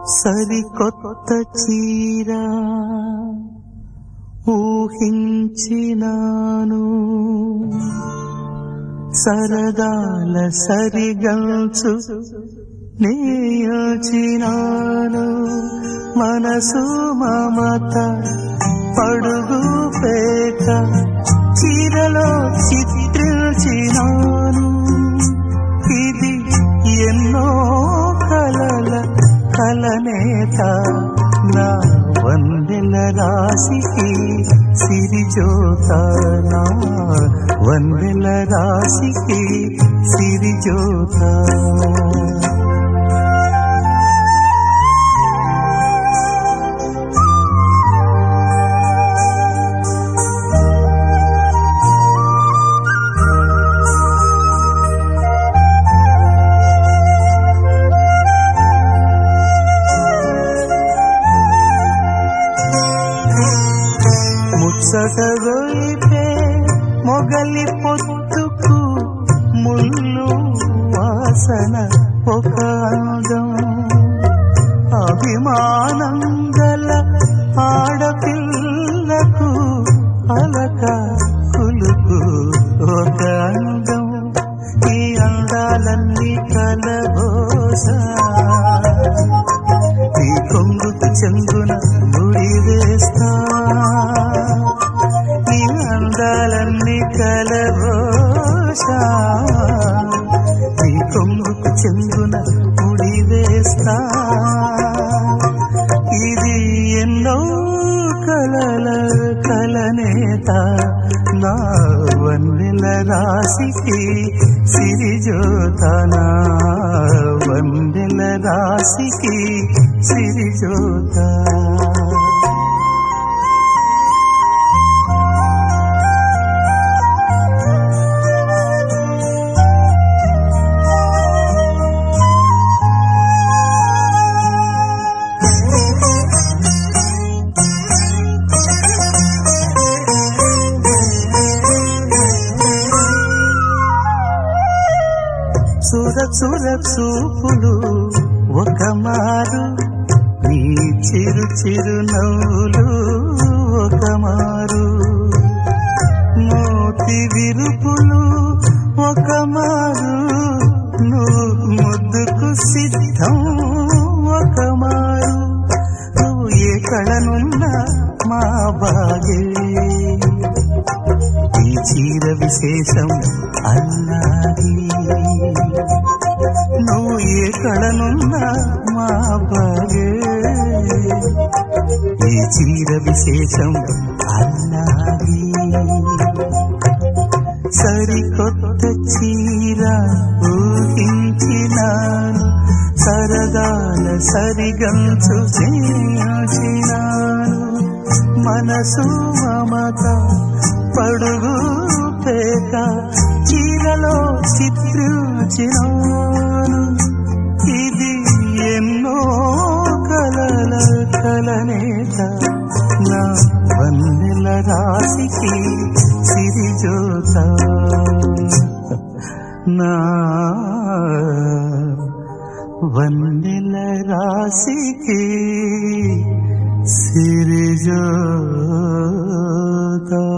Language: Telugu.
సరికొత్త చీర ఊహించినాను సరదాల సరిగల్చు నేయచినాను మనసు మమత పడుగు పేక చీరలో చిత్రించినాను ఇది ఎన్నో కలల కలనేత నా వందెల రాశికి సిరిజోత నా వందెల రాశికి సిరిజోత ముచ్చట గొలిపే మొగలి పొత్తుకు ముళ్ళు వాసన ఒక అందం అభిమానం గల ఆడపిల్లకు అలక కులుకు ఒక అందం ఈ అందాలన్నీ కలబోసా ఈ కొంగుకు చెంగున ముడి వేస్తా ఈ అందాలన్నీ కలబోసా ఈ కొంగుకు చెంగున ముడి వేస్తా ఇది ఎన్నో కలల కలనేత నా వన్నెల రాశికి సిరిజోత నా వందెల రాశికి సిరిజోత సుర సుర చూపులు ఒక మారు నీ చిరు చిరు నవ్వులు ఒక మారు మోతి విరుపులు ఒక మారు నువ్వు ముద్దుకు సిద్ధం ఒక మారు నువ్వు ఏ కళనున్నా మా బాగే ఈ చీర విశేషం అల్లాది నువ్వు ఏ కళనున్నా మా బాగే ఈ చీర విశేషం అల్లాది సరికొత్త చీర ఊహించినాను సరదాల సరిగంచు చేసినాను మనసు మమత పడుగు పేక చీరలో చిత్రించినాను ఇది ఎన్నో కలల కలనేత నా వందెల రాశికి సిరిజోత నా వందెల రాశికి సిరిజోత